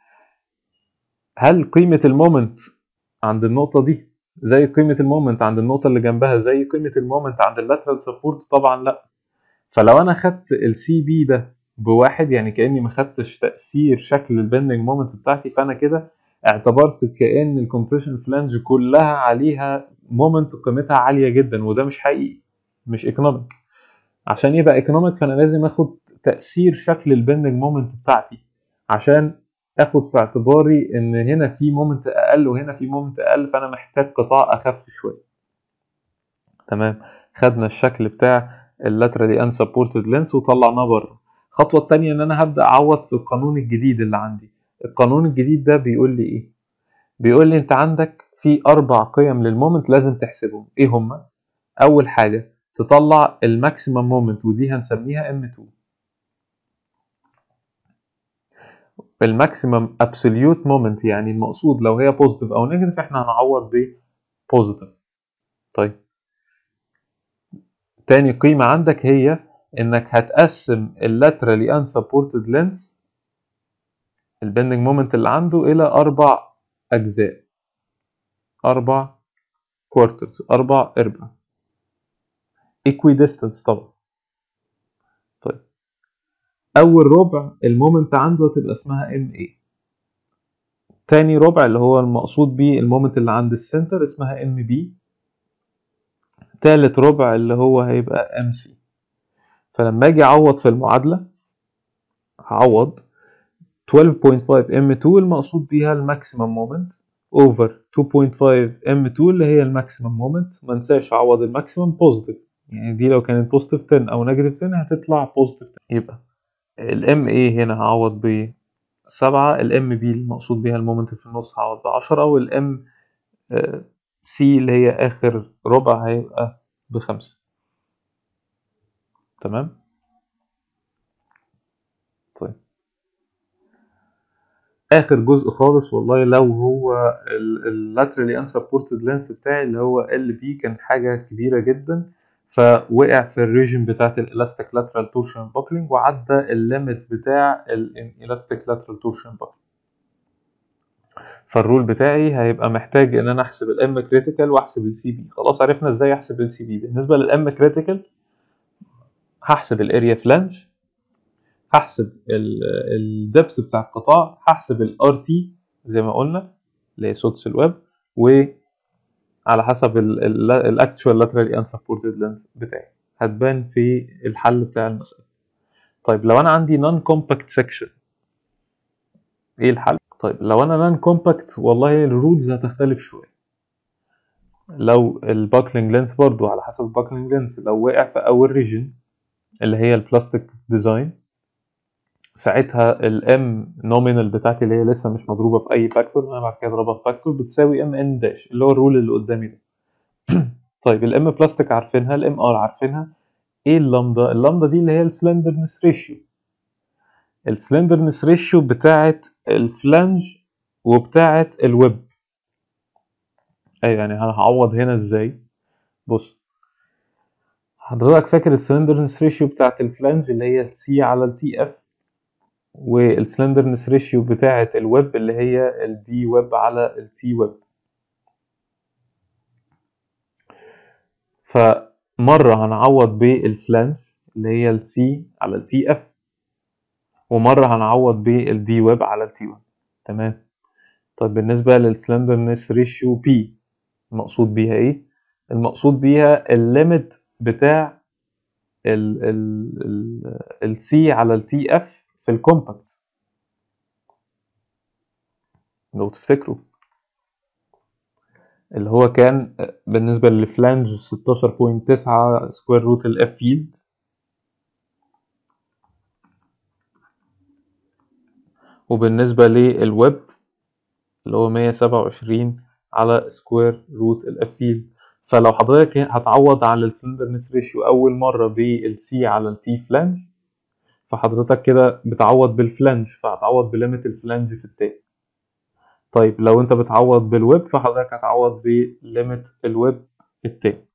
هل قيمة المومنت عند النقطة دي زي قيمة المومنت عند النقطة اللي جنبها زي قيمة المومنت عند اللاترال سبورت طبعا لا فلو انا خدت السي بي ده بواحد يعني كاني ما خدتش تاثير شكل البندنج مومنت بتاعتي فانا كده اعتبرت كان الكompression فلانج كلها عليها مومنت قيمتها عاليه جدا وده مش حقيقي مش ايكونوميك عشان يبقى ايكونوميك فانا لازم اخد تاثير شكل البندنج مومنت بتاعتي عشان اخد في اعتباري ان هنا في مومنت اقل وهنا في مومنت اقل فانا محتاج قطاع اخف شويه تمام خدنا الشكل بتاع اللاترالي ان سبورتد لينس وطلعناه بره الخطوه الثانيه ان انا هبدا اعوض في القانون الجديد اللي عندي القانون الجديد ده بيقول لي ايه بيقول لي انت عندك في اربع قيم للمومنت لازم تحسبهم ايه هما اول حاجه تطلع الماكسيمم مومنت ودي هنسميها M2 الماكسيمم ابسوليوت مومنت يعني المقصود لو هي بوزيتيف او نيجاتيف احنا هنعوض ب بوزيتيف طيب تاني قيمة عندك هي انك هتقسم اللاترالي unsupported length البندنج مومنت اللي عنده الى اربع اجزاء اربع كوارترز اربع ارباع equidistance طبعا طيب اول ربع المومنت عنده هتبقى اسمها ام اي تاني ربع اللي هو المقصود بيه المومنت اللي عند السنتر اسمها ام بي تالت ربع اللي هو هيبقى ام سي فلما اجي اعوض في المعادله هعوض 12.5 m2 المقصود بيها الماكسيمم مومنت اوفر 2.5 m2 اللي هي الماكسيمم مومنت ما انساش اعوض الماكسيمم بوزيتيف يعني دي لو كانت بوزيتيف 10 او نيجاتيف 10 هتطلع بوزيتيف 10 يبقى الام اي هنا هعوض ب 7 الام بي المقصود بيها المومنت في النص هعوض ب 10 والام سي اللي هي اخر ربع هيبقى بخمسة تمام طيب اخر جزء خالص والله لو هو اللاترالي unsupported length بتاعي اللي هو ال بي كان حاجه كبيره جدا فوقع في الريجن بتاعت الالاستيك لاترال تورشن باكلينج وعدى الليميت بتاع الالاستيك لاترال تورشن باكلينج فالرول بتاعي هيبقى محتاج ان انا احسب الام كريتيكال واحسب السي بي خلاص عرفنا ازاي احسب السي بي بالنسبه للام كريتيكال هحسب الاريا فلانج هحسب الدبس بتاع القطاع هحسب الار تي زي ما قلنا اللي هي سدس الويب وعلى حسب الاكتشوال لاترالي unsupported length بتاعي هتبان في الحل بتاع المسألة طيب لو انا عندي نون كومباكت سيكشن ايه الحل طيب لو انا نون كومباكت والله الرولز هتختلف شويه لو الباكلينج لينس برضو على حسب الباكلينج لينس لو وقع في اول ريجن اللي هي البلاستيك ديزاين ساعتها الام نومينال بتاعتي اللي هي لسه مش مضروبه في اي فاكتور انا بعد كده اضربها في فاكتور بتساوي ام ان داش اللي هو الرول اللي قدامي ده طيب الام بلاستيك عارفينها الام ار عارفينها ايه اللامدا اللامدا دي اللي هي السلندرنس ريشيو السلندرنس ريشيو بتاعه الفلانج وبتاعه الويب ايوه يعني هعوض هنا ازاي بص حضرتك فاكر السلندرنس ريشيو بتاعه الفلانج اللي هي السي على التي اف والسلندرنس ريشيو بتاعه الويب اللي هي الدي ويب على التي ويب فمره هنعوض بالفلانج اللي هي السي على التي اف ومره هنعوض بالدي ويب على التي ويب تمام طيب بالنسبه للسلندرنس ريشيو بي المقصود بيها ايه المقصود بيها الليميت بتاع ال ال ال السي على التي اف في الكومباكت لو تفتكروا اللي هو كان بالنسبة للفلانج 16.9 سكوير روت الاف فيلد وبالنسبة للويب اللي هو 127 على سكوير روت الاف فيلد فلو حضرتك هتعوض على السلندرنس ريشيو أول مرة بالسي على التي فلانج فحضرتك كده بتعوض بالفلانج فهتعوض بليميت الفلانج في التاني طيب لو انت بتعوض بالويب فحضرتك هتعوض بليميت الويب التاني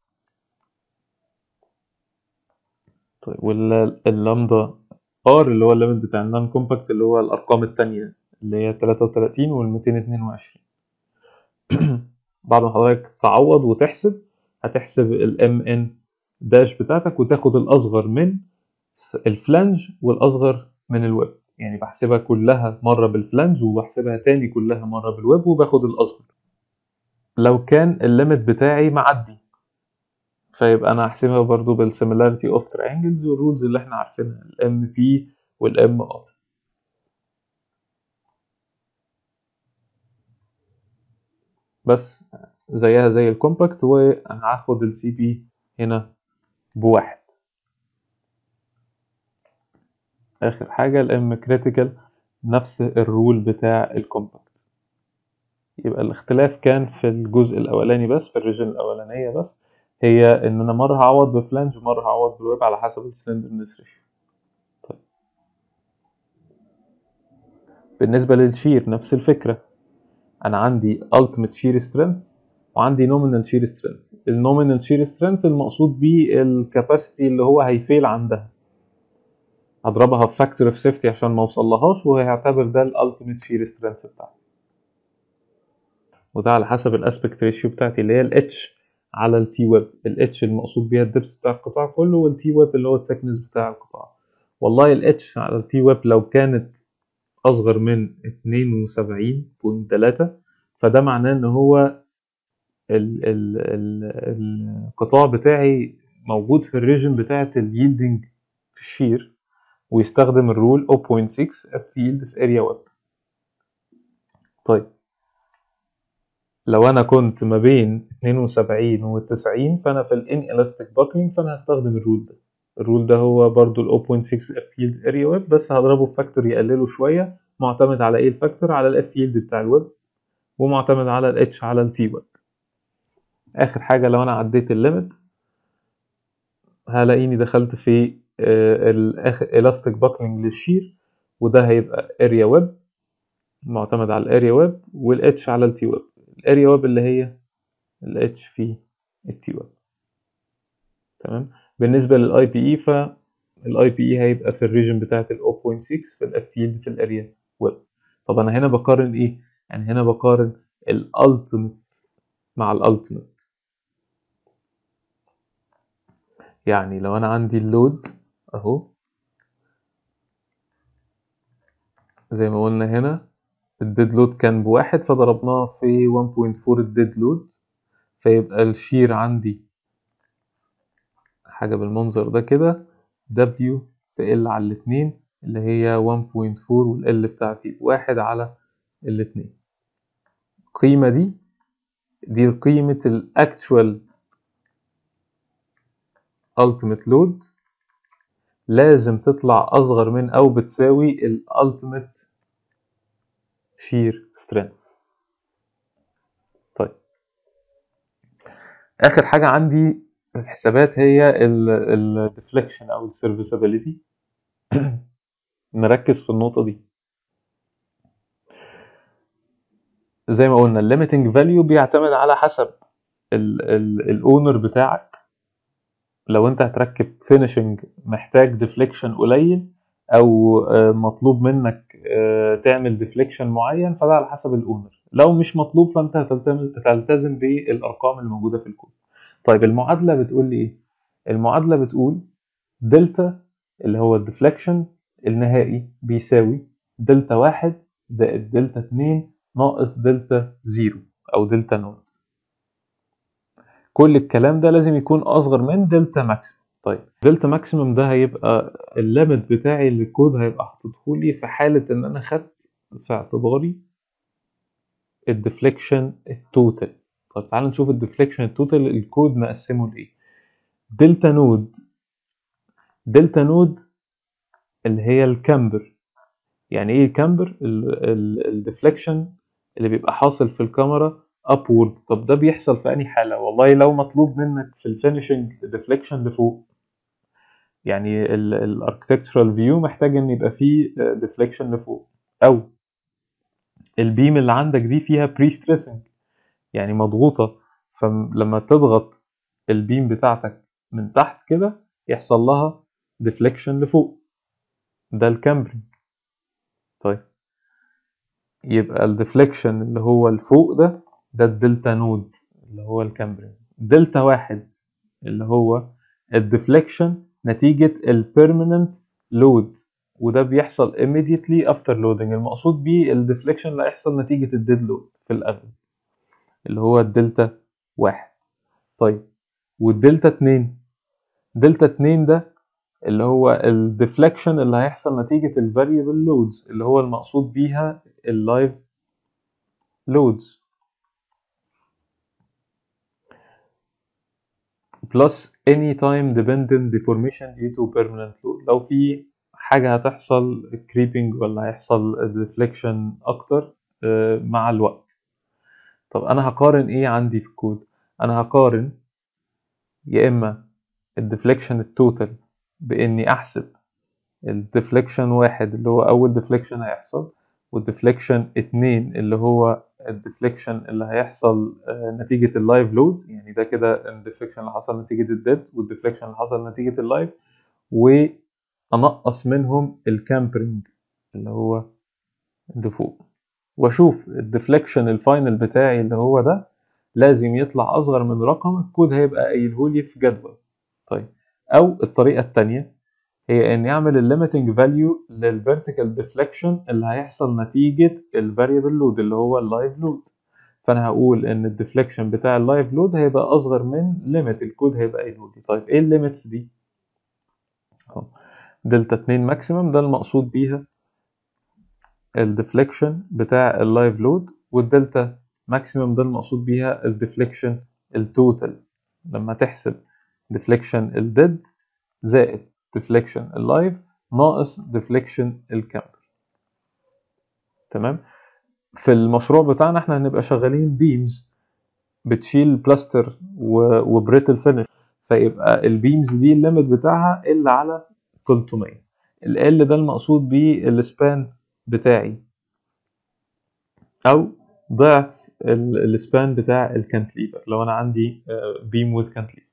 طيب واللامدا ار اللي هو الليميت بتاع النون كومباكت اللي هو الارقام التانية اللي هي 33 وال 222 بعد ما حضرتك تعوض وتحسب هتحسب الام ان داش بتاعتك وتاخد الاصغر من الفلانج والاصغر من الويب يعني بحسبها كلها مرة بالفلانج وبحسبها تاني كلها مرة بالويب وباخد الأصغر لو كان الليمت بتاعي معدي فيبقى أنا هحسبها برضو بالسيميلاريتي اوف triangles والرولز اللي احنا عارفينها الام بي والام ار بس زيها زي الكومباكت وانا هاخد السي بي هنا بواحد اخر حاجه الام كريتيكال نفس الرول بتاع الكومباكت يبقى الاختلاف كان في الجزء الاولاني بس في الريجن الاولانيه بس هي ان انا مره هعوض بفلانج ومره هعوض بالويب على حسب السلندرنس ريشيو طيب بالنسبه للشير نفس الفكره انا عندي ultimate shear strength وعندي nominal shear strength النومينال shear strength المقصود بيه الكاباسيتي اللي هو هيفيل عندها هضربها في فاكتور اوف سيفتي عشان ما اوصلهاش وهيعتبر ده الالتيميت شير سترينث بتاعتي وده على حسب الاسبكت ريشيو بتاعتي اللي هي الاتش على التي ويب الاتش المقصود بيها الدبس بتاع القطاع كله والتي ويب اللي هو الثيكنس بتاع القطاع والله الاتش على التي ويب لو كانت اصغر من 72.3 فده معناه ان هو ال ال ال القطاع بتاعي موجود في الريجن بتاعت اليلدنج في الشير ويستخدم الرول 0.6 اف فيلد في اريا ويب طيب لو انا كنت ما بين 72 و 90 فانا في الان elastic buckling فانا هستخدم الرول ده الرول ده هو برضو ال 0.6 اف فيلد اريا ويب بس هضربه في فاكتور يقلله شويه معتمد على ايه الفاكتور على الاف فيلد بتاع الويب ومعتمد على الاتش على التي ويب اخر حاجه لو انا عديت الليمت هلاقيني دخلت في الالاستيك باكلينج للشير وده هيبقى اريا ويب معتمد على الاريا ويب والاتش على التي ويب الاريا ويب اللي هي الاتش في التي ويب تمام بالنسبه للاي بي اي فالاي بي اي هيبقى في الريجن بتاعت ال 0.6 في الاف فيلد في الاريا ويب طب انا هنا بقارن ايه يعني هنا بقارن الالتيميت مع الالتيميت يعني لو انا عندي اللود اهو زي ما قلنا هنا الديد لود كان بواحد فضربناه في 1.4 الديد لود فيبقى الشير عندي حاجة بالمنظر ده كده W تقل على الاتنين اللي هي 1.4 والال بتاعتي بواحد على الاتنين القيمة دي دي قيمة الاكتشوال ultimate load لازم تطلع أصغر من أو بتساوي ال ultimate shear strength طيب آخر حاجة عندي في الحسابات هي ال deflection أو ال serviceability نركز في النقطة دي زي ما قلنا ال limiting value بيعتمد على حسب الاونر بتاعك لو انت هتركب فينيشنج محتاج ديفليكشن قليل او مطلوب منك تعمل ديفليكشن معين فده على حسب الاونر لو مش مطلوب فانت هتلتزم بالارقام اللي موجوده في الكود طيب المعادله بتقول لي ايه المعادله بتقول دلتا اللي هو الديفليكشن النهائي بيساوي دلتا واحد زائد دلتا اتنين ناقص دلتا زيرو او دلتا نود كل الكلام ده لازم يكون اصغر من دلتا ماكسيمم طيب دلتا ماكسيمم ده هيبقى الليمت بتاعي اللي الكود هيبقى حاططه لي في حاله ان انا خدت في اعتباري الديفليكشن التوتال طب تعال نشوف الديفليكشن التوتال الكود مقسمه لايه دلتا نود دلتا نود اللي هي الكامبر يعني ايه الكامبر الديفليكشن اللي بيبقى حاصل في الكاميرا ابورد طب ده بيحصل في انهي حاله والله لو مطلوب منك في الفينشنج ديفليكشن لفوق يعني الاركتكتشرال فيو محتاج ان يبقى فيه ديفليكشن لفوق او البيم اللي عندك دي فيها بري ستريسنج يعني مضغوطه فلما تضغط البيم بتاعتك من تحت كده يحصل لها ديفليكشن لفوق ده الكامبرينج طيب يبقى الديفليكشن اللي هو الفوق ده ده الدلتا نود اللي هو الكامبرينج دلتا واحد اللي هو الديفليكشن نتيجة البيرمننت لود وده بيحصل immediately after loading المقصود بيه الديفليكشن اللي هيحصل نتيجة الديد لود في الأغلب اللي هو الدلتا واحد طيب والدلتا اتنين دلتا اتنين ده اللي هو الديفليكشن اللي هيحصل نتيجة الفاريبل لودز اللي هو المقصود بيها اللايف لودز plus any time dependent deformation due to permanent load لو في حاجة هتحصل creeping ولا هيحصل deflection أكتر مع الوقت طب أنا هقارن إيه عندي في الكود أنا هقارن يا إما الديفليكشن التوتال بإني أحسب الديفليكشن واحد اللي هو أول ديفليكشن هيحصل والديفليكشن اتنين اللي هو الديفليكشن اللي هيحصل نتيجة اللايف لود يعني ده كده الديفليكشن اللي حصل نتيجة الديد والديفليكشن اللي حصل نتيجة اللايف وأنقص منهم الكامبرينج اللي هو اللي فوق وأشوف الديفليكشن الفاينل بتاعي اللي هو ده لازم يطلع أصغر من رقم الكود هيبقى قايلهولي في جدول طيب أو الطريقة التانية هي اني اعمل الليميتنج فاليو للفيرتيكال ديفليكشن اللي هيحصل نتيجه الفاريبل لود اللي هو اللايف لود فانا هقول ان الديفليكشن بتاع اللايف لود هيبقى اصغر من ليميت الكود هيبقى قايله لي طيب ايه الليميتس دي اهو دلتا 2 ماكسيمم ده المقصود بيها الديفليكشن بتاع اللايف لود والدلتا ماكسيمم ده المقصود بيها الديفليكشن التوتال لما تحسب ديفليكشن الديد زائد ديفليكشن اللايف ناقص ديفليكشن الكامبر تمام في المشروع بتاعنا احنا هنبقى شغالين بيمز بتشيل بلاستر وبريتل فينش فيبقى البيمز دي الليميت بتاعها ال على 300 ال ده المقصود بيه السبان بتاعي او ضعف السبان بتاع الكانتليفر لو انا عندي بيم وذ كانتليفر